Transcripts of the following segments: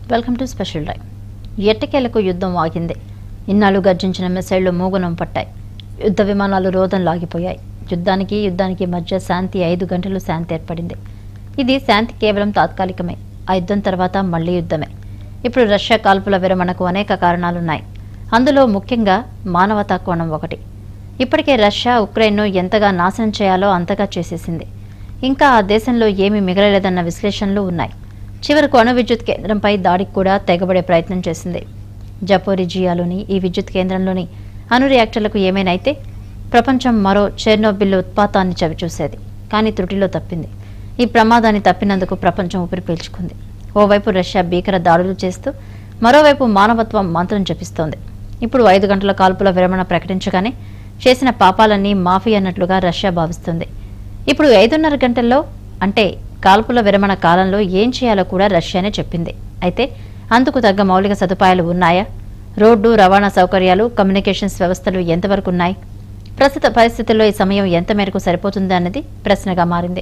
welcome to special drive ఎట్టకేలకు యుద్ధం ఆగింది ఇన్నాళ్ళు గర్జించిన మిసైళ్లు మూగునం పట్టాయి యుద్ధ విమానాలు రోదం లాగిపోయాయి యుద్ధానికి యుద్ధానికి మధ్య శాంతి ఐదు గంటలు శాంతి ఏర్పడింది ఇది శాంతి కేవలం తాత్కాలికమే ఆ యుద్ధం తర్వాత మళ్లీ యుద్ధమే ఇప్పుడు రష్యా కాల్పుల విరమణకు అనేక కారణాలున్నాయి అందులో ముఖ్యంగా మానవతా కోణం ఒకటి ఇప్పటికే రష్యా ఉక్రెయిన్ను ఎంతగా నాశనం చేయాలో అంతగా చేసేసింది ఇంకా ఆ దేశంలో ఏమీ మిగలలేదన్న విశ్లేషణలు ఉన్నాయి చివరకు అణు విద్యుత్ కేంద్రంపై దాడికి కూడా తెగబడే ప్రయత్నం చేసింది జపోరిజియాలోని ఈ విద్యుత్ కేంద్రంలోని అణు రియాక్టర్లకు ఏమైనైతే ప్రపంచం మరో చెర్నోబిల్ ఉత్పాతాన్ని చవిచూసేది కానీ త్రుటిలో తప్పింది ఈ ప్రమాదాన్ని తప్పినందుకు ప్రపంచం ఊపిరి పీల్చుకుంది ఓవైపు రష్యా భీకర దాడులు చేస్తూ మరోవైపు మానవత్వం మంత్రం జపిస్తోంది ఇప్పుడు ఐదు గంటల కాల్పుల విరమణ ప్రకటించగానే చేసిన పాపాలన్నీ మాఫీ అన్నట్లుగా రష్యా భావిస్తుంది ఇప్పుడు ఐదున్నర గంటల్లో అంటే కాల్పుల విరమణ కాలంలో ఏం చేయాలో కూడా రష్యానే చెప్పింది అయితే అందుకు తగ్గ మౌలిక సదుపాయాలు ఉన్నాయా రోడ్డు రవాణా సౌకర్యాలు కమ్యూనికేషన్స్ వ్యవస్థలు ఎంతవరకు ఉన్నాయి ప్రస్తుత పరిస్థితుల్లో ఈ సమయం ఎంత మేరకు సరిపోతుంది అన్నది ప్రశ్నగా మారింది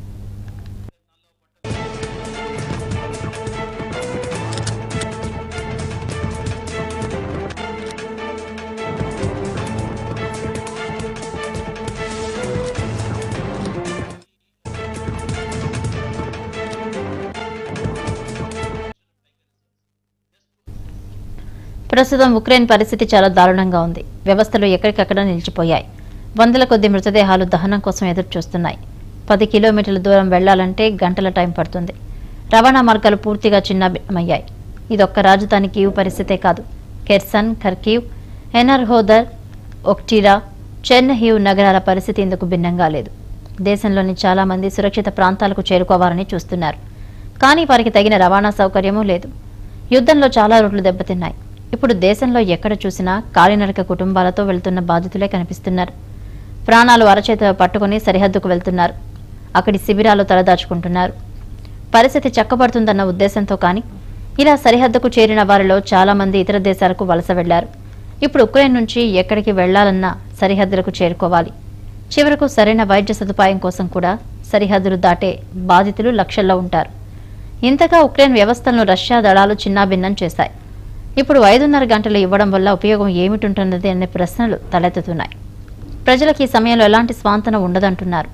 ప్రస్తుతం ఉక్రెయిన్ పరిస్థితి చాలా దారుణంగా ఉంది వ్యవస్థలు ఎక్కడికక్కడ నిలిచిపోయాయి వందల కొద్ది మృతదేహాలు దహనం కోసం ఎదురు చూస్తున్నాయి పది కిలోమీటర్ల దూరం వెళ్లాలంటే గంటల టైం పడుతుంది రవాణా మార్గాలు పూర్తిగా చిన్నమయ్యాయి ఇదొక్క రాజధాని కీవ్ పరిస్థితే కాదు కెర్సన్ ఖర్కీవ్ ఎనర్హోదర్ ఒక్టిరా చెన్నహీవ్ నగరాల పరిస్థితి ఇందుకు భిన్నంగా లేదు దేశంలోని చాలా మంది సురక్షిత ప్రాంతాలకు చేరుకోవాలని చూస్తున్నారు కానీ వారికి తగిన రవాణా సౌకర్యమూ లేదు యుద్ధంలో చాలా రోడ్లు దెబ్బతిన్నాయి ఇప్పుడు దేశంలో ఎక్కడ చూసినా కాలినడక కుటుంబాలతో వెళ్తున్న బాధితులే కనిపిస్తున్నారు ప్రాణాలు అరచేత పట్టుకుని సరిహద్దుకు వెళ్తున్నారు అక్కడి శిబిరాలు తలదాచుకుంటున్నారు పరిస్థితి చక్కబడుతుందన్న ఉద్దేశంతో కానీ ఇలా సరిహద్దుకు చేరిన వారిలో చాలా మంది ఇతర దేశాలకు వలస వెళ్లారు ఇప్పుడు ఉక్రెయిన్ నుంచి ఎక్కడికి వెళ్లాలన్నా సరిహద్దులకు చేరుకోవాలి చివరకు సరైన వైద్య సదుపాయం కోసం కూడా సరిహద్దులు దాటే బాధితులు లక్షల్లో ఉంటారు ఇంతగా ఉక్రెయిన్ వ్యవస్థలను రష్యా దళాలు చిన్నాభిన్నం చేశాయి ఇప్పుడు ఐదున్నర గంటలు ఇవ్వడం వల్ల ఉపయోగం ఏమిటుంటున్నది అనే ప్రశ్నలు తలెత్తుతున్నాయి ప్రజలకు ఈ సమయంలో ఎలాంటి స్వాంతన ఉండదంటున్నారు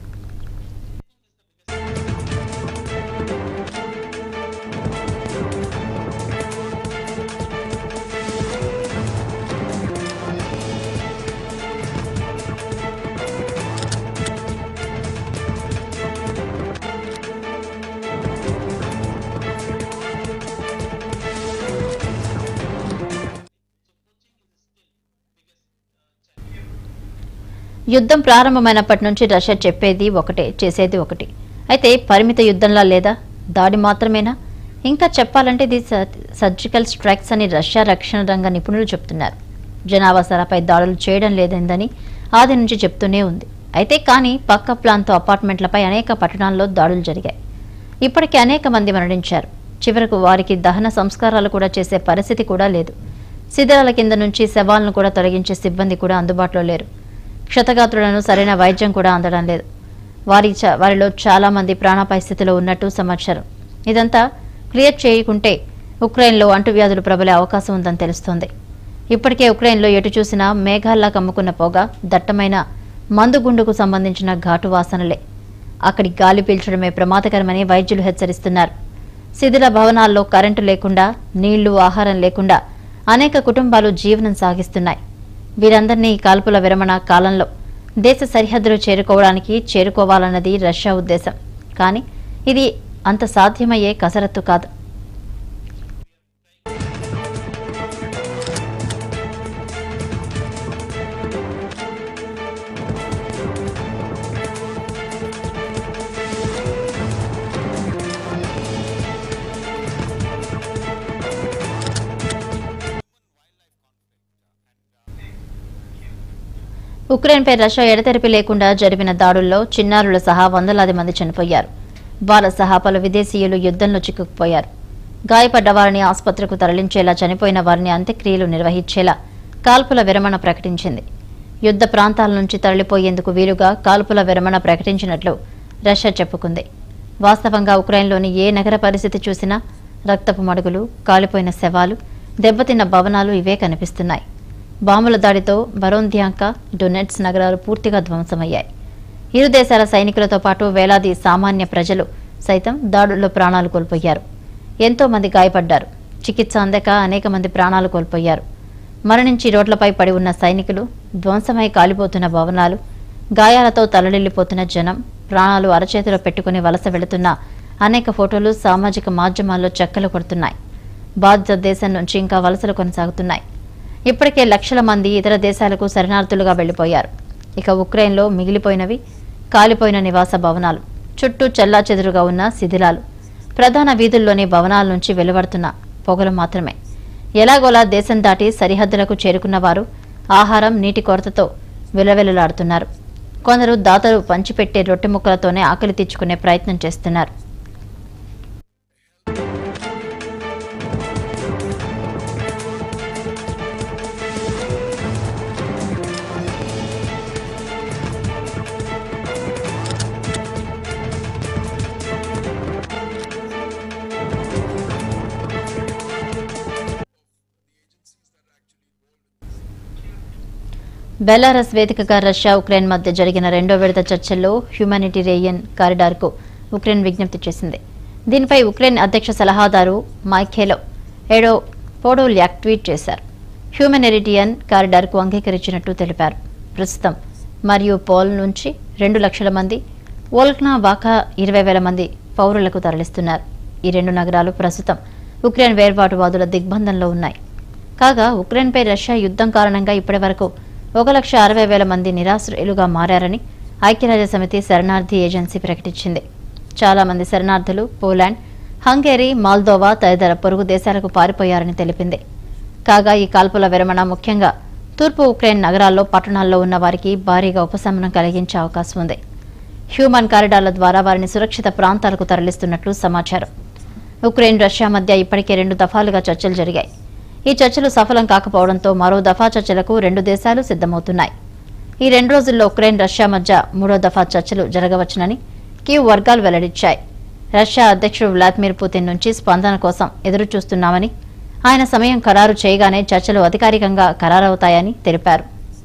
యుద్ధం ప్రారంభమైనప్పటి నుంచి రష్యా చెప్పేది ఒకటే చేసేది ఒకటి అయితే పరిమిత యుద్ధంలా లేదా దాడి మాత్రమేనా ఇంకా చెప్పాలంటే ఇది స- సర్జికల్ స్ట్రైక్స్ అని రష్యా రక్షణ రంగ నిపుణులు చెప్తున్నారు జనావాసాలపై దాడులు చేయడం లేదని ఆది నుంచి చెప్తూనే ఉంది అయితే కానీ పక్క ప్రాంత అపార్ట్మెంట్లపై అనేక పట్టణాల్లో దాడులు జరిగాయి ఇప్పటికే అనేక మంది మరణించారు చివరకు వారికి దహన సంస్కారాలు కూడా చేసే పరిస్థితి కూడా లేదు శిథిరాల కింద నుంచి శవాలను కూడా తొలగించే సిబ్బంది కూడా అందుబాటులో లేరు క్షతగాత్రులను సరైన వైద్యం కూడా అందడం లేదు వారి చ- వారిలో చాలా మంది ప్రాణాపాయ స్థితిలో ఉన్నట్టు సమాచారం ఇదంతా క్లియర్ చేయకుంటే ఉక్రెయిన్లో అంటువ్యాధులు ప్రబలే అవకాశం ఉందని తెలుస్తోంది ఇప్పటికే ఉక్రెయిన్లో ఎటు చూసినా మేఘాల్లా కమ్ముకున్న పొగ దట్టమైన మందుగుండుకు సంబంధించిన ఘాటు వాసనలే అక్కడి గాలి పీల్చడమే ప్రమాదకరమని వైద్యులు హెచ్చరిస్తున్నారు శిథిల భవనాల్లో కరెంటు లేకుండా నీళ్లు ఆహారం లేకుండా అనేక కుటుంబాలు జీవనం సాగిస్తున్నాయి వీరందరినీ ఈ కాల్పుల విరమణ కాలంలో దేశ సరిహద్దులు చేరుకోవడానికి చేరుకోవాలన్నది రష్యా ఉద్దేశం కానీ ఇది అంత సాధ్యమయ్యే కసరత్తు కాదు ఉక్రెయిన్పై రష్యా ఎడతెరిపి లేకుండా జరిపిన దాడుల్లో చిన్నారుల సహా వందలాది మంది చనిపోయారు వాళ్ళ సహా పలు విదేశీయులు యుద్ధంలో చిక్కుకుపోయారు గాయపడ్డ వారిని ఆసుపత్రికి తరలించేలా చనిపోయిన వారిని అంత్యక్రియలు నిర్వహించేలా కాల్పుల విరమణ ప్రకటించింది యుద్ధ ప్రాంతాల నుంచి తరలిపోయేందుకు వీలుగా కాల్పుల విరమణ ప్రకటించినట్లు రష్యా చెప్పుకుంది వాస్తవంగా ఉక్రెయిన్లోని ఏ నగర పరిస్థితి చూసినా రక్తపు మడుగులు కాలిపోయిన శవాలు దెబ్బతిన్న భవనాలు ఇవే కనిపిస్తున్నాయి బాంబుల దాడితో బరోంధ్యాంక డొనెట్స్ నగరాలు పూర్తిగా ధ్వంసమయ్యాయి ఇరు దేశాల సైనికులతో పాటు వేలాది సామాన్య ప్రజలు సైతం దాడుల్లో ప్రాణాలు కోల్పోయారు ఎంతో మంది గాయపడ్డారు చికిత్స అందక అనేక మంది ప్రాణాలు కోల్పోయారు మరణించి రోడ్లపై పడి ఉన్న సైనికులు ధ్వంసమై కాలిపోతున్న భవనాలు గాయాలతో తలడిల్లిపోతున్న జనం ప్రాణాలు అరచేతిలో పెట్టుకుని వలస వెళుతున్న అనేక ఫోటోలు సామాజిక మాధ్యమాల్లో చెక్కలు కొడుతున్నాయి బాధిత దేశం నుంచి ఇంకా వలసలు కొనసాగుతున్నాయి ఇప్పటికే లక్షల మంది ఇతర దేశాలకు శరణార్థులుగా వెళ్లిపోయారు ఇక ఉక్రెయిన్లో మిగిలిపోయినవి కాలిపోయిన నివాస భవనాలు చుట్టూ చెల్లాచెదురుగా ఉన్న శిథిలాలు ప్రధాన వీధుల్లోని భవనాల నుంచి వెలువడుతున్న పొగలు మాత్రమే ఎలాగోలా దేశం దాటి సరిహద్దులకు చేరుకున్న వారు ఆహారం నీటి కొరతతో విలవెలలాడుతున్నారు కొందరు దాతలు పంచిపెట్టే రొట్టె ముక్కలతోనే ఆకలి తీర్చుకునే ప్రయత్నం చేస్తున్నారు బెలారస్ వేదికగా రష్యా ఉక్రెయిన్ మధ్య జరిగిన రెండో విడత చర్చల్లో హ్యూమానిటేరియన్ కారిడార్కు ఉక్రెయిన్ విజ్ఞప్తి చేసింది దీనిపై ఉక్రెయిన్ అధ్యక్ష సలహాదారు మైఖేలో ఏడో పోడోల్యాక్ ట్వీట్ చేశారు హ్యూమానిటేరియన్ కారిడార్కు అంగీకరించినట్టు తెలిపారు ప్రస్తుతం మరియు పోల్ నుంచి రెండు లక్షల మంది ఓల్క్నా వాకా ఇరవై వేల మంది పౌరులకు తరలిస్తున్నారు ఈ రెండు నగరాలు ప్రస్తుతం ఉక్రెయిన్ వేర్పాటువాదుల దిగ్బంధంలో ఉన్నాయి కాగా ఉక్రెయిన్పై రష్యా యుద్ధం కారణంగా ఇప్పటివరకు ఒక లక్ష అరవై వేల మంది నిరాశ్రయులుగా మారారని ఐక్యరాజ్య సమితి శరణార్థి ఏజెన్సీ ప్రకటించింది చాలా మంది శరణార్థులు పోలాండ్ హంగేరీ మాల్దోవా తదితర పొరుగు దేశాలకు పారిపోయారని తెలిపింది కాగా ఈ కాల్పుల విరమణ ముఖ్యంగా తూర్పు ఉక్రెయిన్ నగరాల్లో పట్టణాల్లో ఉన్న వారికి భారీగా ఉపశమనం కలిగించే అవకాశం ఉంది హ్యూమన్ కారిడార్ల ద్వారా వారిని సురక్షిత ప్రాంతాలకు తరలిస్తున్నట్లు సమాచారం ఉక్రెయిన్ రష్యా మధ్య ఇప్పటికే రెండు దఫాలుగా చర్చలు జరిగాయి ఈ చర్చలు సఫలం కాకపోవడంతో మరో దఫా చర్చలకు రెండు దేశాలు సిద్ధమవుతున్నాయి ఈ రెండు రోజుల్లో ఉక్రెయిన్ రష్యా మధ్య మూడో దఫా చర్చలు జరగవచ్చునని కీవ్ వర్గాలు వెల్లడించాయి రష్యా అధ్యక్షుడు వ్లాదిమిర్ పుతిన్ నుంచి స్పందన కోసం ఎదురు చూస్తున్నామని ఆయన సమయం ఖరారు చేయగానే చర్చలు అధికారికంగా ఖరారవుతాయని తెలిపారు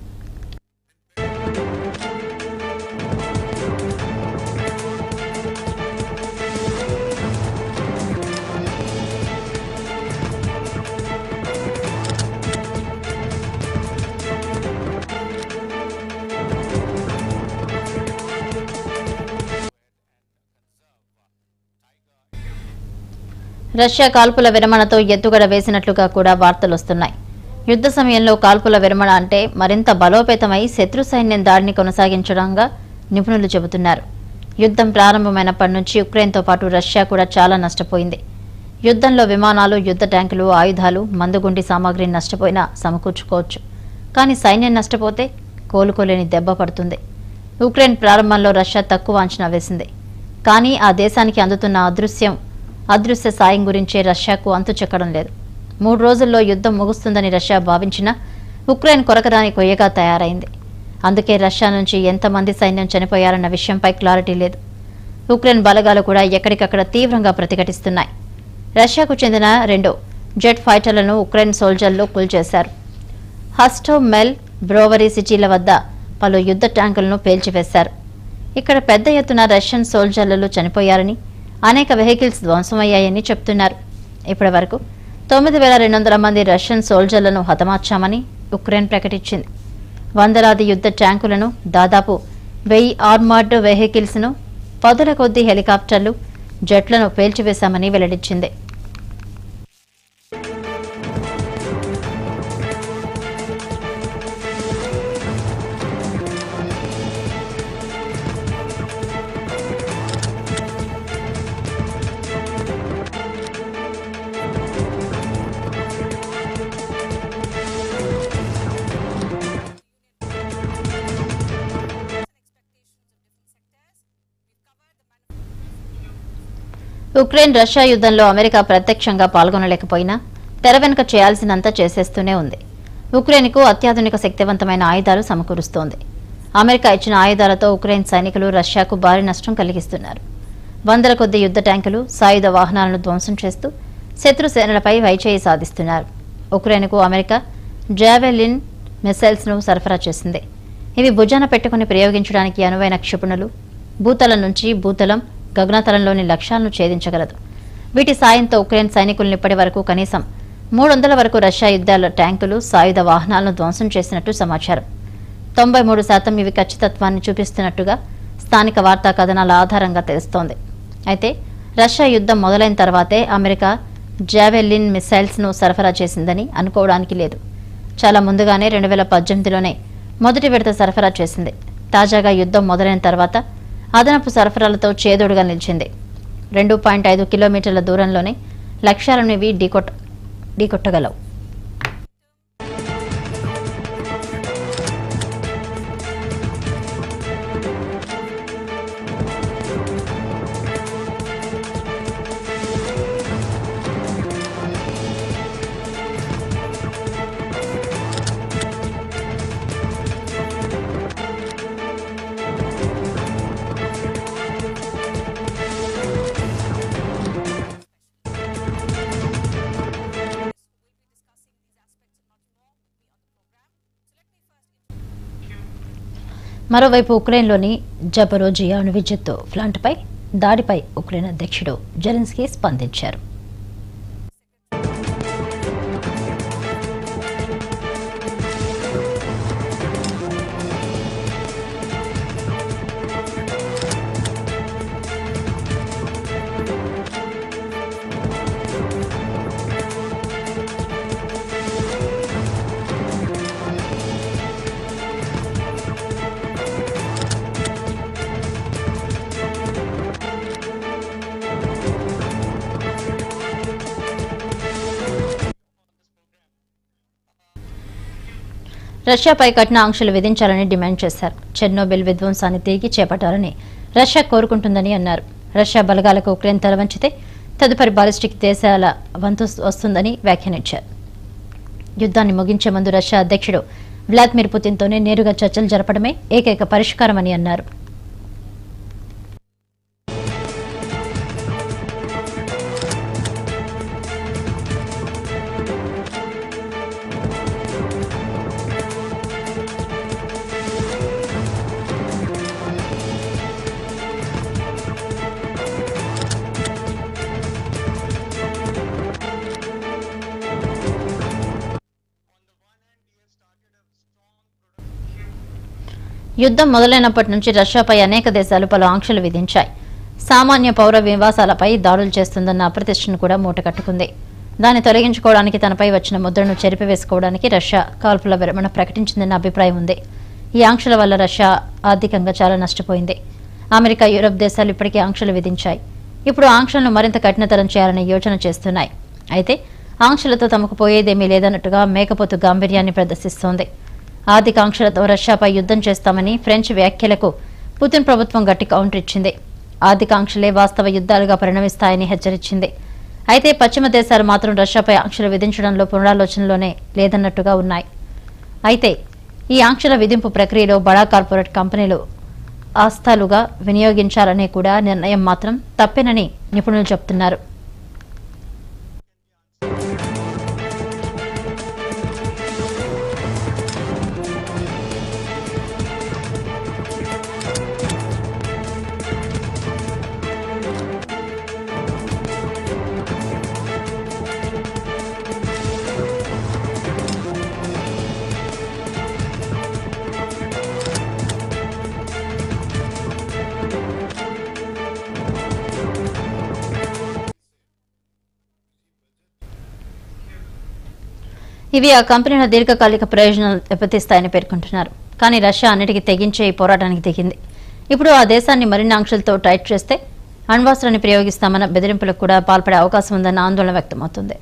రష్యా కాల్పుల విరమణతో ఎత్తుగడ వేసినట్లుగా కూడా వార్తలు వస్తున్నాయి యుద్ధ సమయంలో కాల్పుల విరమణ అంటే మరింత బలోపేతమై శత్రు సైన్యం దాడిని కొనసాగించడంగా నిపుణులు చెబుతున్నారు యుద్ధం ప్రారంభమైనప్పటి నుంచి ఉక్రెయిన్తో పాటు రష్యా కూడా చాలా నష్టపోయింది యుద్ధంలో విమానాలు యుద్ధ ట్యాంకులు ఆయుధాలు మందుగుండి సామాగ్రి నష్టపోయినా సమకూర్చుకోవచ్చు కానీ సైన్యం నష్టపోతే కోలుకోలేని దెబ్బ పడుతుంది ఉక్రెయిన్ ప్రారంభంలో రష్యా తక్కువ అంచనా వేసింది కానీ ఆ దేశానికి అందుతున్న అదృశ్యం అదృశ్య సాయం గురించే రష్యాకు అంతు చెక్కడం లేదు మూడు రోజుల్లో యుద్ధం ముగుస్తుందని రష్యా భావించినా ఉక్రెయిన్ కొరకరాని కొయ్యగా తయారైంది అందుకే రష్యా నుంచి ఎంతమంది సైన్యం చనిపోయారన్న విషయంపై క్లారిటీ లేదు ఉక్రెయిన్ బలగాలు కూడా ఎక్కడికక్కడ తీవ్రంగా ప్రతిఘటిస్తున్నాయి రష్యాకు చెందిన రెండు జెట్ ఫైటర్లను ఉక్రెయిన్ సోల్జర్లు కూల్చేశారు హస్టో మెల్ బ్రోవరీ సిటీల వద్ద పలు యుద్ధ ట్యాంకులను పేల్చివేశారు ఇక్కడ పెద్ద ఎత్తున రష్యన్ సోల్జర్లు చనిపోయారని అనేక వెహికల్స్ ధ్వంసమయ్యాయని చెప్తున్నారు ఇప్పటి వరకు తొమ్మిది వేల రెండు వందల మంది రష్యన్ సోల్జర్లను హతమార్చామని ఉక్రెయిన్ ప్రకటించింది వందలాది యుద్ధ ట్యాంకులను దాదాపు వెయ్యి ఆర్మార్డ్ వెహికల్స్ను పదుల కొద్దీ హెలికాప్టర్లు జెట్లను పేల్చివేశామని వెల్లడించింది ఉక్రెయిన్ రష్యా యుద్ధంలో అమెరికా ప్రత్యక్షంగా పాల్గొనలేకపోయినా తెర వెనుక చేయాల్సినంత చేసేస్తూనే ఉంది ఉక్రెయిన్కు అత్యాధునిక శక్తివంతమైన ఆయుధాలు సమకూరుస్తోంది అమెరికా ఇచ్చిన ఆయుధాలతో ఉక్రెయిన్ సైనికులు రష్యాకు భారీ నష్టం కలిగిస్తున్నారు వందల కొద్ది యుద్ధ ట్యాంకులు సాయుధ వాహనాలను ధ్వంసం చేస్తూ శత్రు సేనలపై వైచేయి సాధిస్తున్నారు ఉక్రెయిన్కు అమెరికా జావెలిన్ మిసైల్స్ను సరఫరా చేసింది ఇవి భుజాన పెట్టుకుని ప్రయోగించడానికి అనువైన క్షిపణులు భూతలం నుంచి భూతలం గగనతలంలోని లక్ష్యాలను ఛేదించగలదు వీటి సాయంతో ఉక్రెయిన్ సైనికులను ఇప్పటి వరకు కనీసం మూడు వందల వరకు రష్యా యుద్ధాల ట్యాంకులు సాయుధ వాహనాలను ధ్వంసం చేసినట్టు సమాచారం తొంభై మూడు శాతం ఇవి ఖచ్చితత్వాన్ని చూపిస్తున్నట్టుగా స్థానిక వార్తా కథనాల ఆధారంగా తెలుస్తోంది అయితే రష్యా యుద్ధం మొదలైన తర్వాతే అమెరికా జావెలిన్ మిసైల్స్ను సరఫరా చేసిందని అనుకోవడానికి లేదు చాలా ముందుగానే రెండు వేల పద్దెనిమిదిలోనే మొదటి విడత సరఫరా చేసింది తాజాగా యుద్ధం మొదలైన తర్వాత అదనపు సరఫరాలతో చేదోడుగా నిలిచింది రెండు పాయింట్ ఐదు కిలోమీటర్ల దూరంలోనే లక్ష్యాలను ఇవి ఢీకొట్ట ఢీకొట్టగలవు మరోవైపు ఉక్రెయిన్లోని జపరోజియా అణు విద్యుత్ ప్లాంట్పై దాడిపై ఉక్రెయిన్ అధ్యక్షుడు జెలెన్స్కీ స్పందించారు రష్యాపై కఠిన ఆంక్షలు విధించాలని డిమాండ్ చేశారు చెర్నోబిల్ విధ్వంసాన్ని తిరిగి చేపట్టాలని రష్యా కోరుకుంటుందని అన్నారు రష్యా బలగాలకు ఉక్రెయిన్ తలవంచితే తదుపరి బాలిస్టిక్ దేశాల వంతు వస్తుందని వ్యాఖ్యానించారు యుద్ధాన్ని ముగించే ముందు రష్యా అధ్యక్షుడు వ్లాదిమిర్ పుతిన్తోనే నేరుగా చర్చలు జరపడమే ఏకైక పరిష్కారమని అన్నారు యుద్ధం మొదలైనప్పటి నుంచి రష్యాపై అనేక దేశాలు పలు ఆంక్షలు విధించాయి సామాన్య పౌర నివాసాలపై దాడులు చేస్తుందన్న అప్రతిష్టను కూడా మూటకట్టుకుంది దాన్ని తొలగించుకోవడానికి తనపై వచ్చిన ముద్రను చెరిపివేసుకోవడానికి రష్యా కాల్పుల విరమణ ప్రకటించిందన్న అభిప్రాయం ఉంది ఈ ఆంక్షల వల్ల రష్యా ఆర్థికంగా చాలా నష్టపోయింది అమెరికా యూరప్ దేశాలు ఇప్పటికే ఆంక్షలు విధించాయి ఇప్పుడు ఆంక్షలను మరింత కఠినతరం చేయాలని యోచన చేస్తున్నాయి అయితే ఆంక్షలతో తమకు పోయేదేమీ లేదన్నట్టుగా మేకపోతు గాంభీర్యాన్ని ప్రదర్శిస్తోంది ఆర్థిక ఆంక్షలతో రష్యాపై యుద్ధం చేస్తామని ఫ్రెంచ్ వ్యాఖ్యలకు పుతిన్ ప్రభుత్వం గట్టి కౌంటర్ ఇచ్చింది ఆర్థిక ఆంక్షలే వాస్తవ యుద్ధాలుగా పరిణమిస్తాయని హెచ్చరించింది అయితే పశ్చిమ దేశాలు మాత్రం రష్యాపై ఆంక్షలు విధించడంలో పునరాలోచనలోనే లేదన్నట్టుగా ఉన్నాయి అయితే ఈ ఆంక్షల విధింపు ప్రక్రియలో బడా కార్పొరేట్ కంపెనీలు ఆస్థాలుగా వినియోగించాలనే కూడా నిర్ణయం మాత్రం తప్పేనని నిపుణులు చెబుతున్నారు ఇవి ఆ కంపెనీల దీర్ఘకాలిక ప్రయోజనాలు దెబ్బతీస్తాయని పేర్కొంటున్నారు కానీ రష్యా అన్నిటికీ తెగించే ఈ పోరాటానికి దిగింది ఇప్పుడు ఆ దేశాన్ని మరిన్ని ఆంక్షలతో టైట్ చేస్తే అణ్వాస్త్రాన్ని ప్రయోగిస్తామన్న బెదిరింపులకు కూడా పాల్పడే అవకాశం ఉందన్న ఆందోళన వ్యక్తమవుతుంది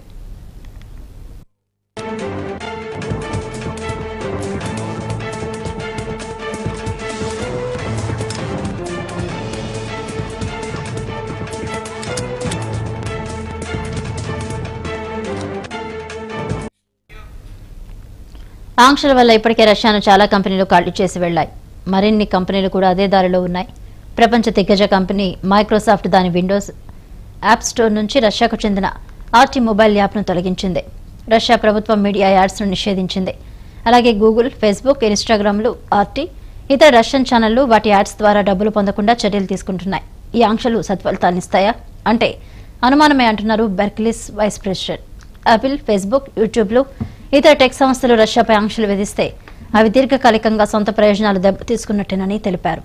ఆంక్షల వల్ల ఇప్పటికే రష్యాను చాలా కంపెనీలు ఖాళీ చేసి వెళ్లాయి మరిన్ని కంపెనీలు కూడా అదే దారిలో ఉన్నాయి ప్రపంచ దిగ్గజ కంపెనీ మైక్రోసాఫ్ట్ దాని విండోస్ యాప్ స్టోర్ నుంచి రష్యాకు చెందిన ఆర్టీ మొబైల్ యాప్ను తొలగించింది రష్యా ప్రభుత్వం మీడియా యాడ్స్ను నిషేధించింది అలాగే గూగుల్ ఫేస్బుక్ ఇన్స్టాగ్రామ్లు ఆర్టీ ఇతర రష్యన్ ఛానళ్లు వాటి యాడ్స్ ద్వారా డబ్బులు పొందకుండా చర్యలు తీసుకుంటున్నాయి ఈ ఆంక్షలు సత్ఫలితాన్నిస్తాయా అంటే అనుమానమే అంటున్నారు Barclays vice president Apple Facebook యూట్యూబ్లు ఇతర టెక్ సంస్థలు రష్యాపై ఆంక్షలు విధిస్తే అవి దీర్ఘకాలికంగా సొంత ప్రయోజనాలు దెబ్బతీసుకున్నట్టేనని తెలిపారు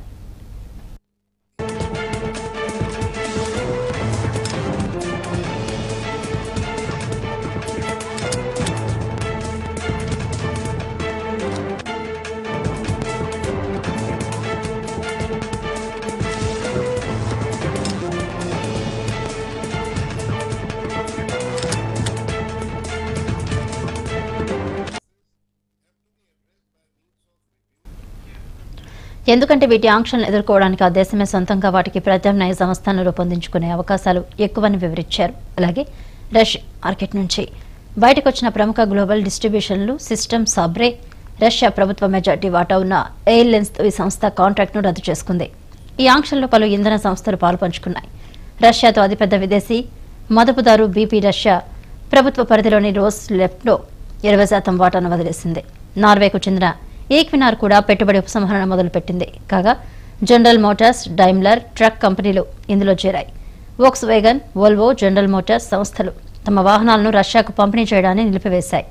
ఎందుకంటే వీటి ఆంక్షలను ఎదుర్కోవడానికి ఆ దేశమే సొంతంగా వాటికి ప్రత్యామ్నాయ సంస్థను రూపొందించుకునే అవకాశాలు ఎక్కువని వివరించారు అలాగే రష్యా మార్కెట్ నుంచి బయటకు వచ్చిన ప్రముఖ గ్లోబల్ డిస్ట్రిబ్యూషన్లు సిస్టమ్ సాబ్రే రష్యా ప్రభుత్వ మెజార్టీ వాటా ఉన్న ఎయిర్లైన్స్తో ఈ సంస్థ కాంట్రాక్ట్ను రద్దు చేసుకుంది ఈ ఆంక్షల్లో పలు ఇంధన సంస్థలు పాల్పంచుకున్నాయి రష్యాతో అతిపెద్ద విదేశీ మదుపుదారు బీపీ రష్యా ప్రభుత్వ పరిధిలోని రోస్ లెఫ్ట్లో ఇరవై శాతం వాటాను వదిలేసింది నార్వేకు చెందిన ఈక్వినార్ కూడా పెట్టుబడి ఉపసంహరణ మొదలుపెట్టింది కాగా జనరల్ మోటార్స్ డైమ్లర్ ట్రక్ కంపెనీలు ఇందులో చేరాయి Volkswagen Volvo General Motors సంస్థలు తమ వాహనాలను రష్యాకు పంపిణీ చేయడాన్ని నిలిపివేశాయి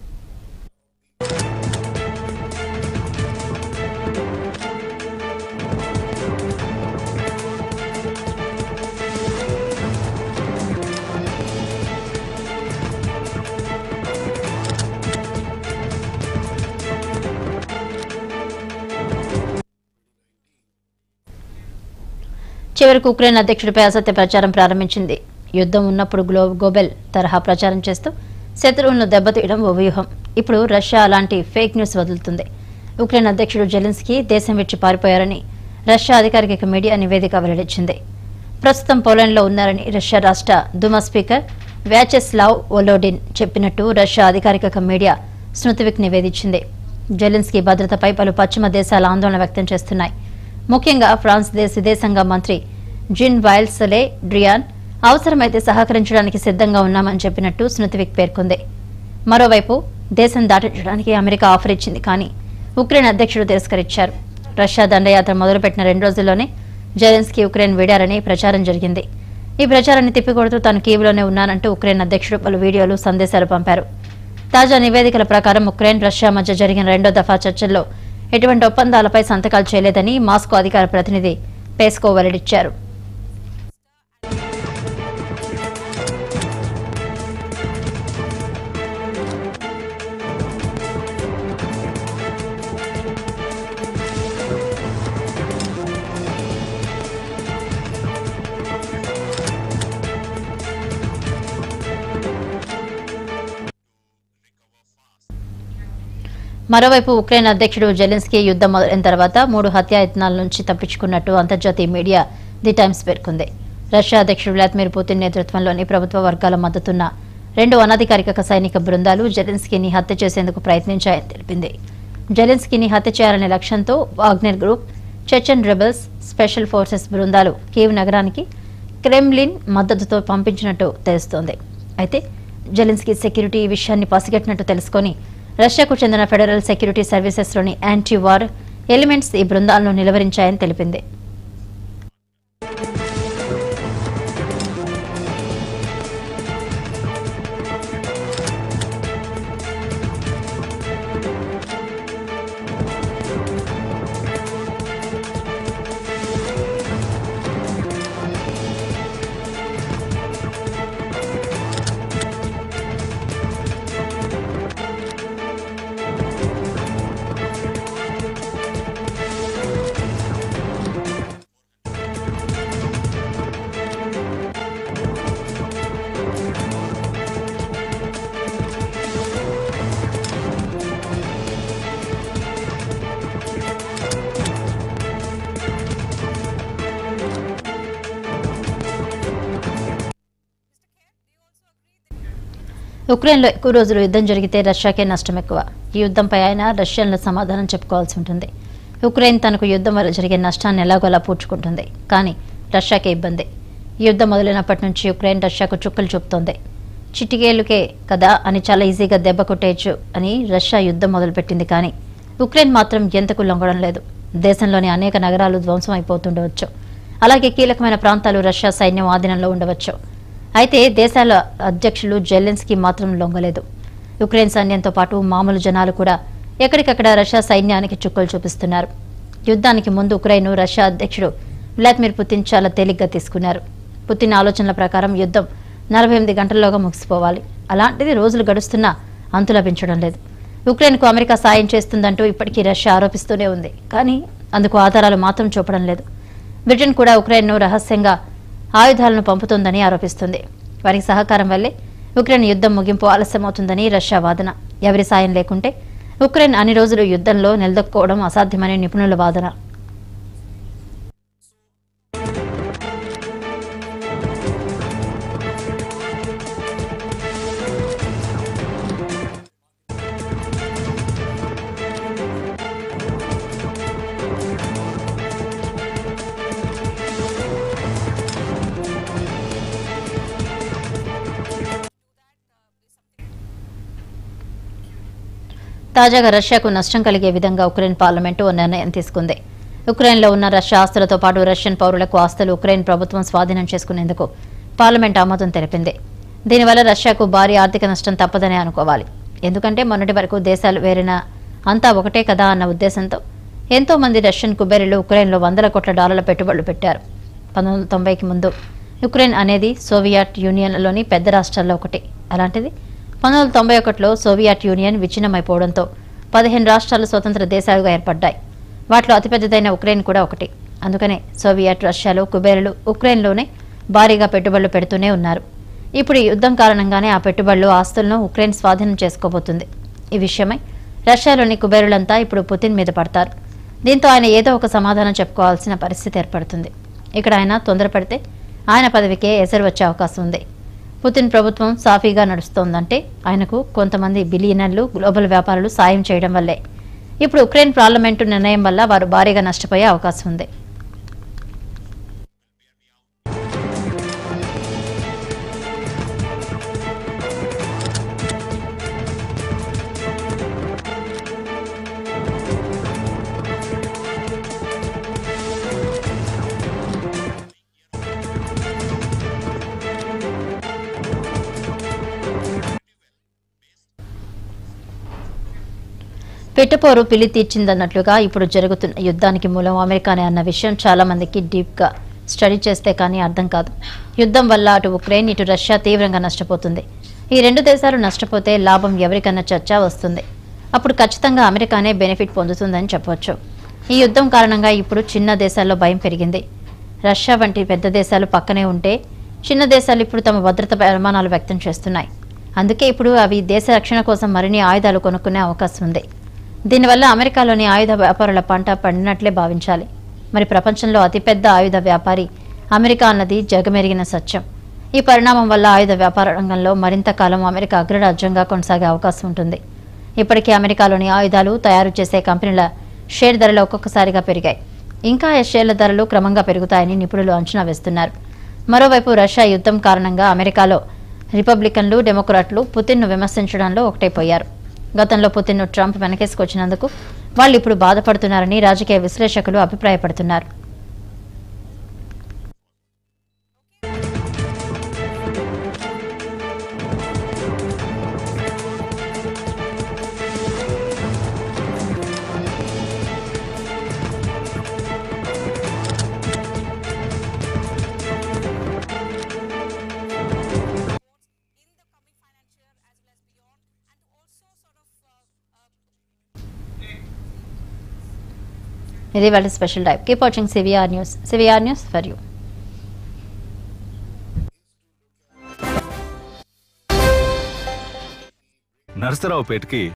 చివరికి ఉక్రెయిన్ అధ్యక్షుడిపై అసత్య ప్రచారం ప్రారంభించింది యుద్ధం ఉన్నప్పుడు గ్లో గోబెల్ తరహా ప్రచారం చేస్తూ శత్రువులను దెబ్బతీయడం ఓ వ్యూహం ఇప్పుడు రష్యా అలాంటి ఫేక్ న్యూస్ వదులుతుంది ఉక్రెయిన్ అధ్యక్షుడు జెలెన్స్కీ దేశం విడిచి పారిపోయారని రష్యా అధికారిక మీడియా నివేదిక వెల్లడించింది ప్రస్తుతం పోలాండ్లో ఉన్నారని రష్యా రాష్ట్ర దుమా స్పీకర్ వ్యాచెస్లావ్ ఒలోడిన్ చెప్పినట్టు రష్యా అధికారిక మీడియా స్మృతివిక్ నివేదించింది జెలెన్స్కీ భద్రతపై పలు పశ్చిమ దేశాలు ఆందోళన వ్యక్తం చేస్తున్నాయి ముఖ్యంగా ఫ్రాన్స్ దేశ విదేశాంగ మంత్రి జిన్ వైల్సలే డ్రియాన్ అవసరమైతే సహకరించడానికి సిద్ధంగా ఉన్నామని చెప్పినట్టు స్మృతివిక్ పేర్కొంది మరోవైపు దేశం దాటించడానికి అమెరికా ఆఫర్ ఇచ్చింది కానీ ఉక్రెయిన్ అధ్యక్షుడు తిరస్కరించారు రష్యా దండయాత్ర మొదలుపెట్టిన రెండు రోజుల్లోనే జెలెన్స్కీ ఉక్రెయిన్ వీడారని ప్రచారం జరిగింది ఈ ప్రచారాన్ని తిప్పికొడుతూ తాను కీవ్లోనే ఉన్నానంటూ ఉక్రెయిన్ అధ్యక్షుడు పలు వీడియోలు సందేశాలు పంపారు తాజా నివేదికల ప్రకారం ఉక్రెయిన్ రష్యా మధ్య జరిగిన రెండో దఫా చర్చల్లో ఎటువంటి ఒప్పందాలపై సంతకాలు చేయలేదని మాస్కో అధికార ప్రతినిధి పేస్కో వెల్లడించారు మరోవైపు ఉక్రెయిన్ అధ్యక్షుడు జెలెన్స్కీ యుద్ధం మొదలైన తర్వాత మూడు హత్యాయత్నాల నుంచి తప్పించుకున్నట్టు అంతర్జాతీయ మీడియా ది టైమ్స్ పేర్కొంది రష్యా అధ్యక్షుడు వ్లాదిమిర్ పుతిన్ నేతృత్వంలోని ప్రభుత్వ వర్గాల మద్దతున్న రెండు అనధికారిక సైనిక బృందాలు జెలెన్స్కీని హత్య చేసేందుకు ప్రయత్నించాయని తెలిపింది జెలెన్స్కీని హత్య చేయాలనే లక్ష్యంతో Wagner group Chechen rebels special forces బృందాలు కీవ్ నగరానికి క్రెమ్లిన్ మద్దతుతో పంపించినట్టు తెలుస్తోంది అయితే జెలెన్స్కీ సెక్యూరిటీ ఈ విషయాన్ని పసిగట్టినట్టు తెలుసుకొని రష్యాకు చెందిన ఫెడరల్ సెక్యూరిటీ సర్వీసెస్లోని యాంటీ వార్ ఎలిమెంట్స్ ఈ బృందాలను నిలువరించాయని తెలిపింది ఉక్రెయిన్లో ఎక్కువ రోజులు యుద్ధం జరిగితే రష్యాకే నష్టం ఎక్కువ ఈ యుద్ధంపై ఆయన రష్యన్లు సమాధానం చెప్పుకోవాల్సి ఉంటుంది ఉక్రెయిన్ తనకు యుద్ధం వల్ల జరిగే నష్టాన్ని ఎలాగోలా పూడ్చుకుంటుంది కానీ రష్యాకే ఇబ్బంది ఈ యుద్ధం మొదలైనప్పటి నుంచి ఉక్రెయిన్ రష్యాకు చుక్కలు చూపుతోంది చిటికేలుకే కదా అని చాలా ఈజీగా దెబ్బ కొట్టేయచ్చు అని రష్యా యుద్ధం మొదలుపెట్టింది కానీ ఉక్రెయిన్ మాత్రం ఎంతకు లొంగడం లేదు దేశంలోని అనేక నగరాలు ధ్వంసం అయిపోతుండవచ్చు అలాగే కీలకమైన ప్రాంతాలు రష్యా సైన్యం ఆధీనంలో ఉండవచ్చు అయితే దేశాల అధ్యక్షులు జెలెన్స్కీ మాత్రం లొంగలేదు ఉక్రెయిన్ సైన్యంతో పాటు మామూలు జనాలు కూడా ఎక్కడికక్కడ రష్యా సైన్యానికి చుక్కలు చూపిస్తున్నారు యుద్ధానికి ముందు ఉక్రెయిన్ రష్యా అధ్యక్షుడు వ్లాదిమిర్ పుతిన్ చాలా తేలిగ్గా తీసుకున్నారు పుతిన్ ఆలోచనల ప్రకారం యుద్ధం నలభై ఎనిమిది గంటల్లోగా ముగిసిపోవాలి అలాంటిది రోజులు గడుస్తున్నా అంతు లభించడం లేదు ఉక్రెయిన్కు అమెరికా సాయం చేస్తుందంటూ ఇప్పటికీ రష్యా ఆరోపిస్తూనే ఉంది కానీ అందుకు ఆధారాలు మాత్రం చూపడం లేదు బ్రిటన్ కూడా ఉక్రెయిన్ను రహస్యంగా ఆయుధాలను పంపుతోందని ఆరోపిస్తుంది వారికి సహకారం వల్లే ఉక్రెయిన్ యుద్ధం ముగింపు ఆలస్యమవుతుందని రష్యా వాదన ఎవరి సాయం లేకుంటే ఉక్రెయిన్ అన్ని రోజులు యుద్ధంలో నిలదొక్కుకోవడం అసాధ్యమని నిపుణుల వాదన తాజాగా రష్యాకు నష్టం కలిగే విధంగా ఉక్రెయిన్ పార్లమెంటు ఓ నిర్ణయం తీసుకుంది ఉక్రెయిన్లో ఉన్న రష్యా ఆస్తులతో పాటు రష్యన్ పౌరులకు ఆస్తులు ఉక్రెయిన్ ప్రభుత్వం స్వాధీనం చేసుకునేందుకు పార్లమెంట్ ఆమోదం తెలిపింది దీనివల్ల రష్యాకు భారీ ఆర్థిక నష్టం తప్పదని అనుకోవాలి ఎందుకంటే మొన్నటి వరకు దేశాలు వేరిన అంతా ఒకటే కదా అన్న ఉద్దేశంతో ఎంతో మంది రష్యన్ కుబేరులు ఉక్రెయిన్లో వందల కోట్ల డాలర్ల పెట్టుబడులు పెట్టారు పంతొమ్మిది వందల తొంభైకి ముందు యుక్రెయిన్ అనేది సోవియట్ యూనియన్లోని పెద్ద రాష్ట్రాల్లో ఒకటి అలాంటిది పంతొమ్మిది వందల తొంభై ఒకటిలో సోవియట్ యూనియన్ విచ్ఛిన్నమైపోవడంతో పదిహేను రాష్ట్రాలు స్వతంత్ర దేశాలుగా ఏర్పడ్డాయి వాటిలో అతిపెద్దదైన ఉక్రెయిన్ కూడా ఒకటి అందుకనే సోవియట్ రష్యాలో కుబేరులు ఉక్రెయిన్లోనే భారీగా పెట్టుబడులు పెడుతూనే ఉన్నారు ఇప్పుడు ఈ యుద్ధం కారణంగానే ఆ పెట్టుబడులు ఆస్తులను ఉక్రెయిన్ స్వాధీనం చేసుకోబోతుంది ఈ విషయమై రష్యాలోని కుబేరులంతా ఇప్పుడు పుతిన్ మీద పడతారు దీంతో ఆయన ఏదో ఒక సమాధానం చెప్పుకోవాల్సిన పరిస్థితి ఏర్పడుతుంది ఇక్కడ ఆయన తొందరపడితే ఆయన పదవికే ఎసరు వచ్చే అవకాశం ఉంది పుతిన్ ప్రభుత్వం సాఫీగా నడుస్తోందంటే ఆయనకు కొంతమంది బిలియనర్లు గ్లోబల్ వ్యాపారులు సాయం చేయడం వల్లే ఇప్పుడు ఉక్రెయిన్ పార్లమెంటు నిర్ణయం వల్ల వారు భారీగా నష్టపోయే అవకాశం ఉంది పిట్టపోరు పిల్లి తీర్చిందన్నట్లుగా ఇప్పుడు జరుగుతున్న యుద్ధానికి మూలం అమెరికానే అన్న విషయం చాలా మందికి డీప్గా స్టడీ చేస్తే కానీ అర్థం కాదు యుద్ధం వల్ల అటు ఉక్రెయిన్ ఇటు రష్యా తీవ్రంగా నష్టపోతుంది ఈ రెండు దేశాలు నష్టపోతే లాభం ఎవరికన్నా చర్చ వస్తుంది అప్పుడు ఖచ్చితంగా అమెరికానే బెనిఫిట్ పొందుతుందని చెప్పవచ్చు ఈ యుద్ధం కారణంగా ఇప్పుడు చిన్న దేశాల్లో భయం పెరిగింది రష్యా వంటి పెద్ద దేశాలు పక్కనే ఉంటే చిన్న దేశాలు ఇప్పుడు తమ భద్రత ప్రమాణాలు వ్యక్తం చేస్తున్నాయి అందుకే ఇప్పుడు అవి దేశ రక్షణ కోసం మరిన్ని ఆయుధాలు కొనుక్కునే అవకాశం ఉంది దీనివల్ల అమెరికాలోని ఆయుధ వ్యాపారుల పంట పండినట్లే భావించాలి మరి ప్రపంచంలో అతిపెద్ద ఆయుధ వ్యాపారి అమెరికా అన్నది జగమెరిగిన సత్యం ఈ పరిణామం వల్ల ఆయుధ వ్యాపార రంగంలో మరింత కాలం అమెరికా అగ్రరాజ్యంగా కొనసాగే అవకాశం ఉంటుంది ఇప్పటికే అమెరికాలోని ఆయుధాలు తయారు చేసే కంపెనీల షేర్ ధరలు ఒక్కొక్కసారిగా పెరిగాయి ఇంకా ఈ షేర్ల ధరలు క్రమంగా పెరుగుతాయని నిపుణులు అంచనా వేస్తున్నారు మరోవైపు రష్యా యుద్ధం కారణంగా అమెరికాలో రిపబ్లికన్లు డెమోక్రాట్లు పుతిన్ను విమర్శించడంలో ఒకటైపోయారు గతంలో పుతిన్ను ట్రంప్ వెనకేసుకొచ్చినందుకు వాళ్ళు ఇప్పుడు బాధపడుతున్నారని రాజకీయ విశ్లేషకులు అభిప్రాయపడుతున్నారు in the coming financial year as well as beyond and to also sort of uh, uh, ఇది వాళ్ళ special type keep watching CVR news CVR news for you నరసరావుపేటకి